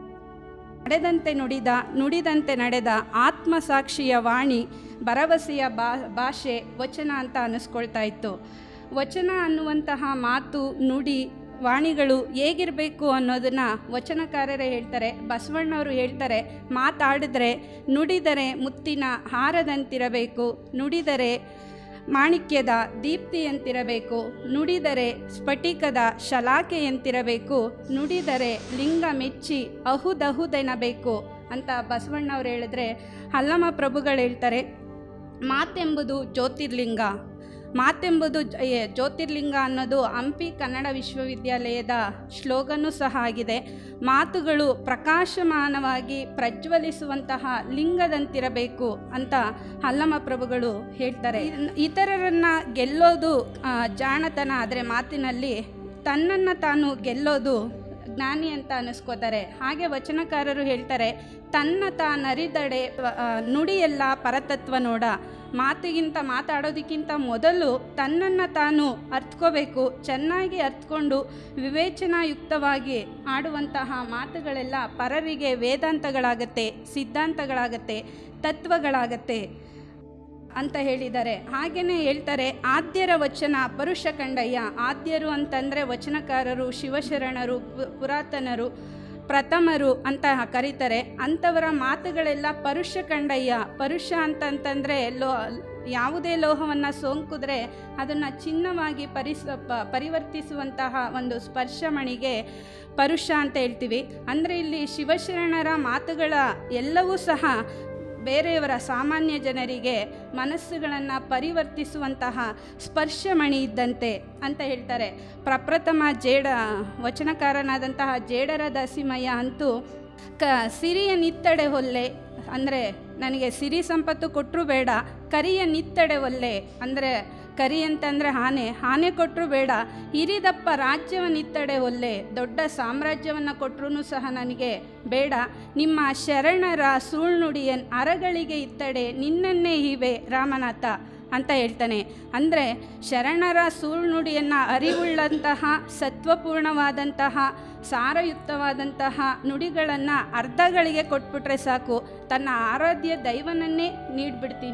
ನಡೆದಂತೆ ನುಡಿದ ನುಡಿದಂತೆ ನಡೆದ ಆತ್ಮಸಾಕ್ಷಿಯ ವಾಣಿ ಭರವಸೆಯ ಬಾ ಭಾಷೆ ವಚನ ಅಂತ ಅನ್ನಿಸ್ಕೊಳ್ತಾ ಇತ್ತು ವಚನ ಅನ್ನುವಂತಹ ಮಾತು ನುಡಿ ವಾಣಿಗಳು ಹೇಗಿರಬೇಕು ಅನ್ನೋದನ್ನು ವಚನಕಾರರೇ ಹೇಳ್ತಾರೆ ಬಸವಣ್ಣವರು ಹೇಳ್ತಾರೆ ಮಾತಾಡಿದ್ರೆ ನುಡಿದರೆ ಮುತ್ತಿನ ಹಾರದಂತಿರಬೇಕು ನುಡಿದರೆ ಮಾಣಿಕ್ಯದ ದೀಪ್ತಿಯಂತಿರಬೇಕು ನುಡಿದರೆ ಸ್ಫಟಿಕದ ಶಲಾಕೆಯಂತಿರಬೇಕು ನುಡಿದರೆ ಲಿಂಗ ಮೆಚ್ಚಿ ಅಹುದಹುದೆನಬೇಕು ಅಂತ ಬಸವಣ್ಣವ್ರು ಹೇಳಿದ್ರೆ ಹಲ್ಲಮ ಪ್ರಭುಗಳು ಹೇಳ್ತಾರೆ ಮಾತೆಂಬುದು ಜ್ಯೋತಿರ್ಲಿಂಗ ಮಾತೆಂಬುದು ಜ- ಏ, ಜ್ಯೋತಿರ್ಲಿಂಗ ಅನ್ನೋದು ಹಂಪಿ ಕನ್ನಡ ವಿಶ್ವವಿದ್ಯಾಲಯದ ಶ್ಲೋಗನೂ ಸಹ ಆಗಿದೆ ಮಾತುಗಳು ಪ್ರಕಾಶಮಾನವಾಗಿ ಪ್ರಜ್ವಲಿಸುವಂತಹ ಲಿಂಗದಂತಿರಬೇಕು ಅಂತ ಹಲ್ಲಮ ಪ್ರಭುಗಳು ಹೇಳ್ತಾರೆ ಇನ್- ಇತರರನ್ನ ಗೆಲ್ಲೋದು ಆ, ಜಾಣತನ ಆದರೆ ಮಾತಿನಲ್ಲಿ ತನ್ನನ್ನು ತಾನು ಗೆಲ್ಲೋದು ಜ್ಞಾನಿ ಅಂತ ಅನ್ನಿಸ್ಕೋತಾರೆ ಹಾಗೆ ವಚನಕಾರರು ಹೇಳ್ತಾರೆ ತನ್ನ ತಾನರಿದಡೆ ಆ, ನುಡಿಯೆಲ್ಲ ಪರತತ್ವ ನೋಡ ಮಾತಿಗಿಂತ ಮಾತಾಡೋದಕ್ಕಿಂತ ಮೊದಲು ತನ್ನನ್ನು ತಾನು ಅರ್ಥಕೋಬೇಕು ಚೆನ್ನಾಗಿ ಅರ್ಥಕೊಂಡು ವಿವೇಚನಾಯುಕ್ತವಾಗಿ ಆಡುವಂತಹ ಮಾತುಗಳೆಲ್ಲ ಪರರಿಗೆ ವೇದಾಂತಗಳಾಗತ್ತೆ ಸಿದ್ಧಾಂತಗಳಾಗತ್ತೆ ತತ್ವಗಳಾಗತ್ತೆ ಅಂತ ಹೇಳಿದ್ದಾರೆ ಹಾಗೆಯೇ ಹೇಳ್ತಾರೆ ಆದ್ಯರ ವಚನ ಪರುಷ ಕಂಡಯ್ಯ ಆದ್ಯರು ಅಂತಂದರೆ ವಚನಕಾರರು ಶಿವಶರಣರು ಪು- ಪುರಾತನರು ಪ್ರಥಮರು ಅಂತ ಕರೀತಾರೆ ಅಂಥವರ ಮಾತುಗಳೆಲ್ಲ ಪರುಷ ಕಂಡಯ್ಯ ಪರುಷ ಅಂತಂತಂದರೆ ಲೋ ಯಾವುದೇ ಲೋಹವನ್ನು ಸೋಂಕಿದ್ರೆ ಅದನ್ನು ಚಿನ್ನವಾಗಿ ಪರಿಸ ಪ- ಪರಿವರ್ತಿಸುವಂತಹ ಒಂದು ಸ್ಪರ್ಶಮಣಿಗೆ ಪರುಷ ಅಂತ ಹೇಳ್ತೀವಿ ಅಂದರೆ ಇಲ್ಲಿ ಶಿವಶರಣರ ಮಾತುಗಳ ಎಲ್ಲವೂ ಸಹ ಬೇರೆಯವರ ಸಾಮಾನ್ಯ ಜನರಿಗೆ ಮನಸ್ಸುಗಳನ್ನು ಪರಿವರ್ತಿಸುವಂತಹ ಸ್ಪರ್ಶಮಣಿ ಇದ್ದಂತೆ ಅಂತ ಹೇಳ್ತಾರೆ ಪ್ರಪ್ರಥಮ ಜೇಡ ವಚನಕಾರನಾದಂತಹ ಜೇಡರ ದಾಸಿಮಯ್ಯ ಅಂತೂ ಕ ಸಿರಿಯ ನಿತ್ತಡೆ ಹೊಲ್ಲೆ ಅಂದರೆ ನನಗೆ ಸಿರಿ ಸಂಪತ್ತು ಕೊಟ್ಟರು ಬೇಡ ಕರಿಯ ನಿತ್ತಡೆ ಒಲ್ಲೆ ಅಂದರೆ ಕರಿ ಅಂತಂದರೆ ಆನೆ ಆನೆ ಕೊಟ್ಟರು ಬೇಡ ಹಿರಿದಪ್ಪ ರಾಜ್ಯವನ್ನಿತ್ತಡೆ ಒಲ್ಲೆ ದೊಡ್ಡ ಸಾಮ್ರಾಜ್ಯವನ್ನು ಕೊಟ್ಟರು ಸಹ ನನಗೆ ಬೇಡ ನಿಮ್ಮ ಶರಣರ ಸುಳ್ನುಡಿಯನ್ ಅರಗಳಿಗೆ ಇತ್ತಡೆ ನಿನ್ನನ್ನೇ ಇವೆ ರಾಮನಾಥ ಅಂತ ಹೇಳ್ತಾನೆ ಅಂದರೆ ಶರಣರ ಸುಳ್ನುಡಿಯನ್ನು ಅರಿವುಳ್ಳಂತಹ ಸತ್ವಪೂರ್ಣವಾದಂತಹ ಸಾರಯುಕ್ತವಾದಂತಹ ನುಡಿಗಳನ್ನು ಅರ್ಧಗಳಿಗೆ ಕೊಟ್ಬಿಟ್ರೆ ಸಾಕು ತನ್ನ ಆರಾಧ್ಯ ದೈವನನ್ನೇ ನೀಡ್ಬಿಡ್ತೀನಿ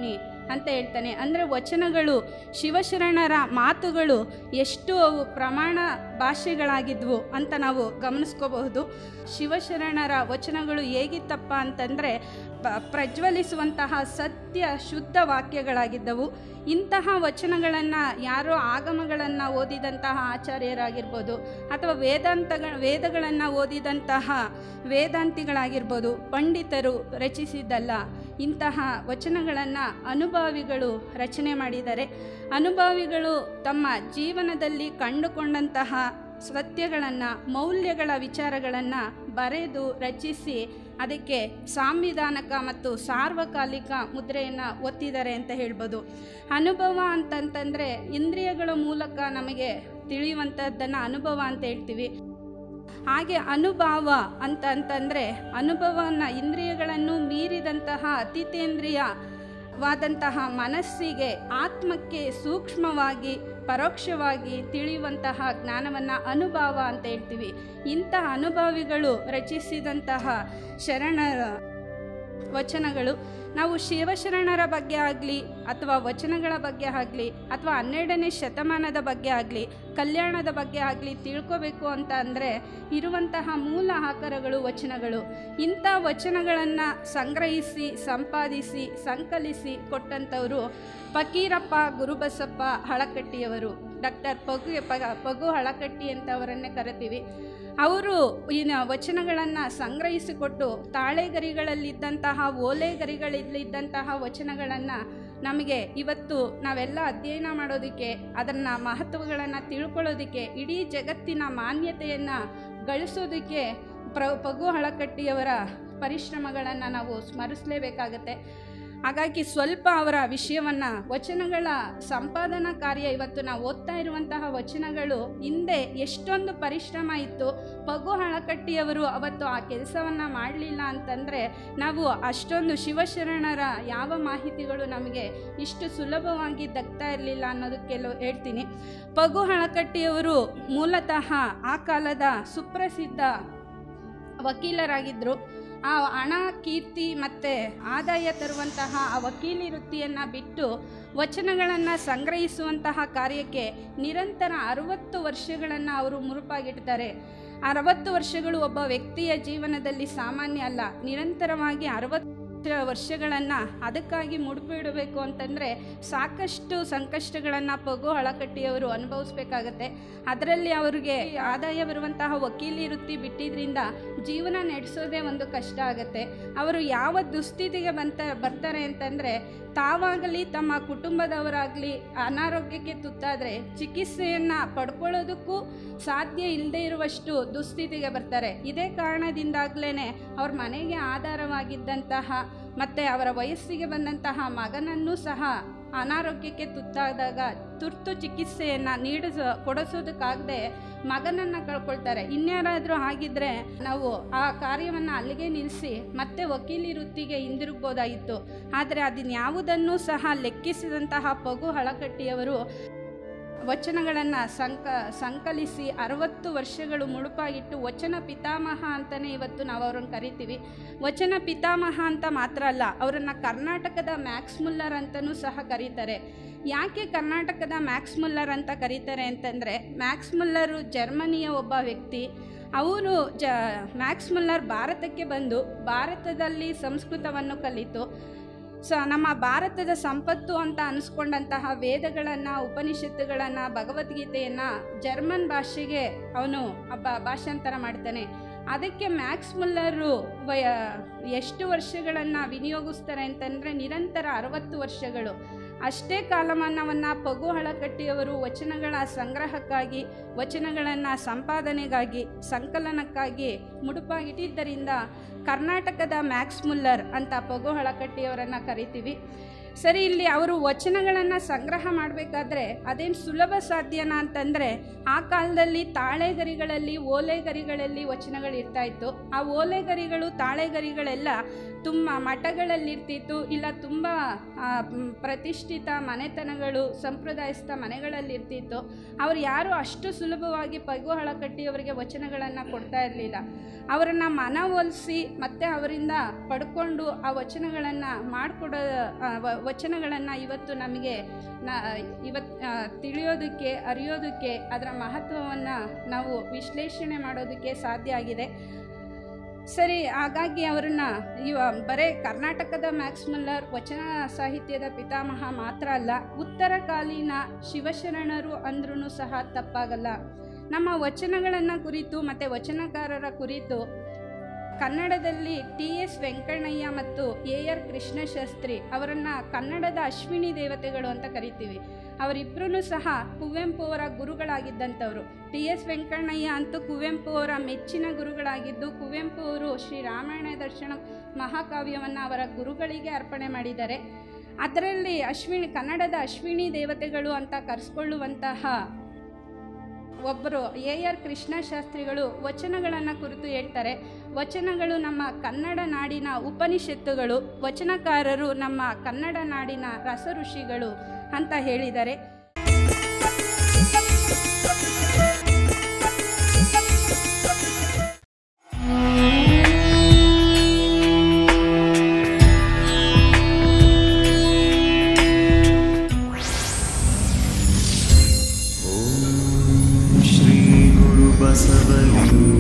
ಅಂತ ಹೇಳ್ತಾನೆ ಅಂದರೆ ವಚನಗಳು ಶಿವಶರಣರ ಮಾತುಗಳು ಎಷ್ಟು ಅವು ಪ್ರಮಾಣ ಭಾಷೆಗಳಾಗಿದ್ವು ಅಂತ ನಾವು ಗಮನಿಸ್ಕೋಬಹುದು ಶಿವಶರಣರ ವಚನಗಳು ಹೇಗಿತ್ತಪ್ಪ ಅಂತಂದರೆ ಪ- ಪ್ರಜ್ವಲಿಸುವಂತಹ ಸತ್ಯ ಶುದ್ಧ ವಾಕ್ಯಗಳಾಗಿದ್ದವು ಇಂತಹ ವಚನಗಳನ್ನು ಯಾರೋ ಆಗಮಗಳನ್ನು ಓದಿದಂತಹ ಆಚಾರ್ಯರಾಗಿರ್ಬೋದು ಅಥವಾ ವೇದಾಂತಗಳ ವೇದಗಳನ್ನು ಓದಿದಂತಹ ವೇದಾಂತಿಗಳಾಗಿರ್ಬೋದು ಪಂಡಿತರು ರಚಿಸಿದ್ದಲ್ಲ ಇಂತಹ ವಚನಗಳನ್ನು ಅನುಭಾವಿಗಳು ರಚನೆ ಮಾಡಿದ್ದಾರೆ ಅನುಭಾವಿಗಳು ತಮ್ಮ ಜೀವನದಲ್ಲಿ ಕಂಡುಕೊಂಡಂತಹ ಸತ್ಯಗಳನ್ನು ಮೌಲ್ಯಗಳ ವಿಚಾರಗಳನ್ನು ಬರೆದು ರಚಿಸಿ ಅದಕ್ಕೆ ಸಾಂವಿಧಾನಿಕ ಮತ್ತು ಸಾರ್ವಕಾಲಿಕ ಮುದ್ರೆಯನ್ನು ಒತ್ತಿದ್ದಾರೆ ಅಂತ ಹೇಳ್ಬೋದು ಅನುಭವ ಅಂತಂತಂದರೆ ಇಂದ್ರಿಯಗಳ ಮೂಲಕ ನಮಗೆ ತಿಳಿಯುವಂಥದ್ದನ್ನು ಅನುಭವ ಅಂತ ಹೇಳ್ತೀವಿ ಹಾಗೆ ಅನುಭವ ಅಂತ ಅಂತಂದರೆ ಅನುಭವನ ಇಂದ್ರಿಯಗಳನ್ನು ಮೀರಿದಂತಹ ಅತಿತೇಂದ್ರಿಯವಾದಂತಹ ಮನಸ್ಸಿಗೆ ಆತ್ಮಕ್ಕೆ ಸೂಕ್ಷ್ಮವಾಗಿ ಪರೋಕ್ಷವಾಗಿ ತಿಳಿಯುವಂತಹ ಜ್ಞಾನವನ್ನು ಅನುಭವ ಅಂತ ಹೇಳ್ತೀವಿ ಇಂತಹ ಅನುಭವಿಗಳು ರಚಿಸಿದಂತಹ ಶರಣರ ವಚನಗಳು ನಾವು ಶಿವಶರಣರ ಬಗ್ಗೆ ಆಗಲಿ ಅಥವಾ ವಚನಗಳ ಬಗ್ಗೆ ಆಗಲಿ ಅಥವಾ ಹನ್ನೆರಡನೇ ಶತಮಾನದ ಬಗ್ಗೆ ಆಗಲಿ ಕಲ್ಯಾಣದ ಬಗ್ಗೆ ಆಗಲಿ ತಿಳ್ಕೋಬೇಕು ಅಂತ ಅಂದರೆ ಇರುವಂತಹ ಮೂಲ ಆಕಾರಗಳು ವಚನಗಳು ಇಂಥ ವಚನಗಳನ್ನು ಸಂಗ್ರಹಿಸಿ ಸಂಪಾದಿಸಿ ಸಂಕಲಿಸಿ ಕೊಟ್ಟಂಥವರು ಫಕೀರಪ್ಪ ಗುರುಬಸಪ್ಪ ಹಳಕಟ್ಟಿಯವರು ಡಾಕ್ಟರ್ ಪಗು ಪ- ಪಗು ಹಳಕಟ್ಟಿ ಅಂತ ಅವರನ್ನೇ ಕರಿತೀವಿ ಅವರು ಈ ವಚನಗಳನ್ನು ಸಂಗ್ರಹಿಸಿಕೊಟ್ಟು ತಾಳೆಗರಿಗಳಲ್ಲಿದ್ದಂತಹ ಓಲೆಗರಿಗಳಲ್ಲಿದ್ದಂತಹ ವಚನಗಳನ್ನು ನಮಗೆ ಇವತ್ತು ನಾವೆಲ್ಲ ಅಧ್ಯಯನ ಮಾಡೋದಕ್ಕೆ ಅದನ್ನು ಮಹತ್ವಗಳನ್ನು ತಿಳ್ಕೊಳ್ಳೋದಕ್ಕೆ ಇಡೀ ಜಗತ್ತಿನ ಮಾನ್ಯತೆಯನ್ನು ಗಳಿಸೋದಕ್ಕೆ ಪ್ರ ಪಗು ಹಳಕಟ್ಟಿಯವರ ಪರಿಶ್ರಮಗಳನ್ನು ನಾವು ಸ್ಮರಿಸಲೇಬೇಕಾಗತ್ತೆ ಹಾಗಾಗಿ ಸ್ವಲ್ಪ ಅವರ ವಿಷಯವನ್ನು ವಚನಗಳ ಸಂಪಾದನಾ ಕಾರ್ಯ ಇವತ್ತು ನಾವು ಓದ್ತಾ ಇರುವಂತಹ ವಚನಗಳು ಹಿಂದೆ ಎಷ್ಟೊಂದು ಪರಿಶ್ರಮ ಇತ್ತು ಪಗು ಹಳಕಟ್ಟಿಯವರು ಅವತ್ತು ಆ ಕೆಲಸವನ್ನು ಮಾಡಲಿಲ್ಲ ಅಂತಂದರೆ ನಾವು ಅಷ್ಟೊಂದು ಶಿವಶರಣರ ಯಾವ ಮಾಹಿತಿಗಳು ನಮಗೆ ಇಷ್ಟು ಸುಲಭವಾಗಿ ದಕ್ತಾ ಇರಲಿಲ್ಲ ಅನ್ನೋದಕ್ಕೆಲ್ಲ ಹೇಳ್ತೀನಿ ಪಗು ಹಳಕಟ್ಟಿಯವರು ಮೂಲತಃ ಆ ಕಾಲದ ಸುಪ್ರಸಿದ್ಧ ವಕೀಲರಾಗಿದ್ದರು ಆ ಹಣ ಕೀರ್ತಿ ಮತ್ತು ಆದಾಯ ತರುವಂತಹ ಆ ವಕೀಲಿ ವೃತ್ತಿಯನ್ನು ಬಿಟ್ಟು ವಚನಗಳನ್ನು ಸಂಗ್ರಹಿಸುವಂತಹ ಕಾರ್ಯಕ್ಕೆ ನಿರಂತರ ಅರುವತ್ತು ವರ್ಷಗಳನ್ನು ಅವರು ಮುರುಪಾಗಿಡ್ತಾರೆ ಅರವತ್ತು ವರ್ಷಗಳು ಒಬ್ಬ ವ್ಯಕ್ತಿಯ ಜೀವನದಲ್ಲಿ ಸಾಮಾನ್ಯ ಅಲ್ಲ ನಿರಂತರವಾಗಿ ಅರವತ್ತು ವರ್ಷಗಳನ್ನು ಅದಕ್ಕಾಗಿ ಮುಡುಪಿಡಬೇಕು ಅಂತಂದರೆ ಸಾಕಷ್ಟು ಸಂಕಷ್ಟಗಳನ್ನು ಪಗು ಹಳಕಟ್ಟಿಯವರು ಅನುಭವಿಸ್ಬೇಕಾಗತ್ತೆ ಅದರಲ್ಲಿ ಅವರಿಗೆ ಆದಾಯ ಬರುವಂತಹ ವಕೀಲಿ ವೃತ್ತಿ ಬಿಟ್ಟಿದ್ರಿಂದ ಜೀವನ ನಡೆಸೋದೇ ಒಂದು ಕಷ್ಟ ಆಗುತ್ತೆ ಅವರು ಯಾವ ದುಸ್ಥಿತಿಗೆ ಬಂತ ಬರ್ತಾರೆ ಅಂತಂದರೆ ತಾವಾಗಲಿ ತಮ್ಮ ಕುಟುಂಬದವರಾಗಲಿ ಅನಾರೋಗ್ಯಕ್ಕೆ ತುತ್ತಾದರೆ ಚಿಕಿತ್ಸೆಯನ್ನು ಪಡ್ಕೊಳ್ಳೋದಕ್ಕೂ ಸಾಧ್ಯ ಇಲ್ಲದೆ ಇರುವಷ್ಟು ದುಸ್ಥಿತಿಗೆ ಬರ್ತಾರೆ ಇದೇ ಕಾರಣದಿಂದಾಗಲೇ ಅವ್ರ ಮನೆಗೆ ಆಧಾರವಾಗಿದ್ದಂತಹ ಮತ್ತು ಅವರ ವಯಸ್ಸಿಗೆ ಬಂದಂತಹ ಮಗನನ್ನೂ ಸಹ ಅನಾರೋಗ್ಯಕ್ಕೆ ತುತ್ತಾದಾಗ ತುರ್ತು ಚಿಕಿತ್ಸೆಯನ್ನು ನೀಡಿಸ ಕೊಡಿಸೋದಕ್ಕಾಗದೆ ಮಗನನ್ನು ಕಳ್ಕೊಳ್ತಾರೆ ಇನ್ಯಾರಾದರೂ ಆಗಿದ್ದರೆ ನಾವು ಆ ಕಾರ್ಯವನ್ನು ಅಲ್ಲಿಗೆ ನಿಲ್ಲಿಸಿ ಮತ್ತೆ ವಕೀಲಿ ವೃತ್ತಿಗೆ ಹಿಂದಿರುಗ್ಬೋದಾಗಿತ್ತು ಆದರೆ ಅದನ್ಯಾವುದನ್ನೂ ಸಹ ಲೆಕ್ಕಿಸಿದಂತಹ ಪಗು ಹಳಕಟ್ಟಿಯವರು ವಚನಗಳನ್ನು ಸಂಕ ಸಂಕಲಿಸಿ ಅರವತ್ತು ವರ್ಷಗಳು ಮುಡುಪಾಗಿಟ್ಟು ವಚನ ಪಿತಾಮಹ ಅಂತಲೇ ಇವತ್ತು ನಾವು ಅವ್ರನ್ನ ಕರಿತೀವಿ ವಚನ ಪಿತಾಮಹ ಅಂತ ಮಾತ್ರ ಅಲ್ಲ ಅವರನ್ನು ಕರ್ನಾಟಕದ ಮ್ಯಾಕ್ಸ್ ಮುಲ್ಲರ್ ಅಂತಲೂ ಸಹ ಕರೀತಾರೆ ಯಾಕೆ ಕರ್ನಾಟಕದ ಮ್ಯಾಕ್ಸ್ ಮುಲ್ಲರ್ ಅಂತ ಕರೀತಾರೆ ಅಂತಂದರೆ ಮ್ಯಾಕ್ಸ್ ಮುಲ್ಲರು ಜರ್ಮನಿಯ ಒಬ್ಬ ವ್ಯಕ್ತಿ ಅವರು ಜ ಮ್ಯಾಕ್ಸ್ ಮುಲ್ಲರ್ ಭಾರತಕ್ಕೆ ಬಂದು ಭಾರತದಲ್ಲಿ ಸಂಸ್ಕೃತವನ್ನು ಕಲಿತು ಸೊ ನಮ್ಮ ಭಾರತದ ಸಂಪತ್ತು ಅಂತ ಅನಿಸ್ಕೊಂಡಂತಹ ವೇದಗಳನ್ನು ಉಪನಿಷತ್ತುಗಳನ್ನು ಭಗವದ್ಗೀತೆಯನ್ನು ಜರ್ಮನ್ ಭಾಷೆಗೆ ಅವನು ಬ ಭಾಷಾಂತರ ಮಾಡ್ತಾನೆ ಅದಕ್ಕೆ ಮ್ಯಾಕ್ಸ್ ಮುಲ್ಲರು ವಯ ಎಷ್ಟು ವರ್ಷಗಳನ್ನು ವಿನಿಯೋಗಿಸ್ತಾರೆ ಅಂತಂದರೆ ನಿರಂತರ ಅರವತ್ತು ವರ್ಷಗಳು ಅಷ್ಟೇ ಕಾಲಮಾನವನ್ನು ಪಗು ಹಳಕಟ್ಟಿಯವರು ವಚನಗಳ ಸಂಗ್ರಹಕ್ಕಾಗಿ ವಚನಗಳನ್ನು ಸಂಪಾದನೆಗಾಗಿ ಸಂಕಲನಕ್ಕಾಗಿ ಮುಡುಪಾಗಿಟ್ಟಿದ್ದರಿಂದ ಕರ್ನಾಟಕದ ಮ್ಯಾಕ್ಸ್ ಮುಲ್ಲರ್ ಅಂತ ಪಗು ಹಳಕಟ್ಟಿಯವರನ್ನು ಕರಿತೀವಿ ಸರಿ ಇಲ್ಲಿ ಅವರು ವಚನಗಳನ್ನು ಸಂಗ್ರಹ ಮಾಡಬೇಕಾದ್ರೆ ಅದೇನು ಸುಲಭ ಸಾಧ್ಯನಾ ಅಂತಂದರೆ ಆ ಕಾಲದಲ್ಲಿ ತಾಳೆಗರಿಗಳಲ್ಲಿ ಓಲೆಗರಿಗಳಲ್ಲಿ ವಚನಗಳು ಇರ್ತಾ ಇತ್ತು ಆ ಓಲೆಗರಿಗಳು ತಾಳೆಗರಿಗಳೆಲ್ಲ ತುಂಬ ಮಠಗಳಲ್ಲಿರ್ತಿತ್ತು ಇಲ್ಲ ತುಂಬ ಆ, ಮ್, ಪ್ರತಿಷ್ಠಿತ ಮನೆತನಗಳು ಸಂಪ್ರದಾಯಸ್ಥ ಮನೆಗಳಲ್ಲಿರ್ತಿತ್ತು ಅವ್ರು ಯಾರು ಅಷ್ಟು ಸುಲಭವಾಗಿ ಪಗುಹಳ ಕಟ್ಟಿ ಅವರಿಗೆ ವಚನಗಳನ್ನು ಕೊಡ್ತಾ ಇರಲಿಲ್ಲ ಅವರನ್ನು ಮನವೊಲಿಸಿ ಮತ್ತು ಅವರಿಂದ ಪಡ್ಕೊಂಡು ಆ ವಚನಗಳನ್ನು ಮಾಡಿಕೊಡೋ ವಚನಗಳನ್ನು ಇವತ್ತು ನಮಗೆ ನ ಇವತ್ತು ತಿಳಿಯೋದಕ್ಕೆ ಅರಿಯೋದಕ್ಕೆ ಅದರ ಮಹತ್ವವನ್ನು ನಾವು ವಿಶ್ಲೇಷಣೆ ಮಾಡೋದಕ್ಕೆ ಸಾಧ್ಯ ಆಗಿದೆ ಸರಿ ಹಾಗಾಗಿ ಅವರನ್ನ ಇವ ಬರೇ ಕರ್ನಾಟಕದ ಮ್ಯಾಕ್ಸ್ ಮುಲ್ಲರ್ ವಚನ ಸಾಹಿತ್ಯದ ಪಿತಾಮಹ ಮಾತ್ರ ಅಲ್ಲ ಉತ್ತರ ಕಾಲೀನ ಶಿವಶರಣರು ಅಂದ್ರೂ ಸಹ ತಪ್ಪಾಗಲ್ಲ ನಮ್ಮ ವಚನಗಳನ್ನು ಕುರಿತು ಮತ್ತು ವಚನಕಾರರ ಕುರಿತು ಕನ್ನಡದಲ್ಲಿ ಟಿ ಎಸ್ ವೆಂಕಣ್ಣಯ್ಯ ಮತ್ತು ಎ ಆರ್ ಕೃಷ್ಣಶಾಸ್ತ್ರಿ ಅವರನ್ನು ಕನ್ನಡದ ಅಶ್ವಿನಿ ದೇವತೆಗಳು ಅಂತ ಕರಿತೀವಿ ಅವರಿಬ್ಬರೂ ಸಹ ಕುವೆಂಪು ಅವರ ಗುರುಗಳಾಗಿದ್ದಂಥವ್ರು ಟಿ ಎಸ್ ವೆಂಕಣ್ಣಯ್ಯ ಅಂತೂ ಕುವೆಂಪು ಅವರ ಮೆಚ್ಚಿನ ಗುರುಗಳಾಗಿದ್ದು ಕುವೆಂಪು ಅವರು ಶ್ರೀ ರಾಮಾಯಣ ದರ್ಶನ ಮಹಾಕಾವ್ಯವನ್ನು ಅವರ ಗುರುಗಳಿಗೆ ಅರ್ಪಣೆ ಮಾಡಿದ್ದಾರೆ ಅದರಲ್ಲಿ ಅಶ್ವಿನಿ ಕನ್ನಡದ ಅಶ್ವಿನಿ ದೇವತೆಗಳು ಅಂತ ಕರೆಸ್ಕೊಳ್ಳುವಂತಹ ಒಬ್ಬರು ಎ ಆರ್ ಕೃಷ್ಣಶಾಸ್ತ್ರಿಗಳು ವಚನಗಳನ್ನು ಕುರಿತು ಹೇಳ್ತಾರೆ ವಚನಗಳು ನಮ್ಮ ಕನ್ನಡ ನಾಡಿನ ಉಪನಿಷತ್ತುಗಳು ವಚನಕಾರರು ನಮ್ಮ ಕನ್ನಡ ನಾಡಿನ ರಸ ಋಷಿಗಳು ಅಂತ ಹೇಳಿದ್ದಾರೆ ಶ್ರೀ ಗುರು ಬಸವಲಿಂಗ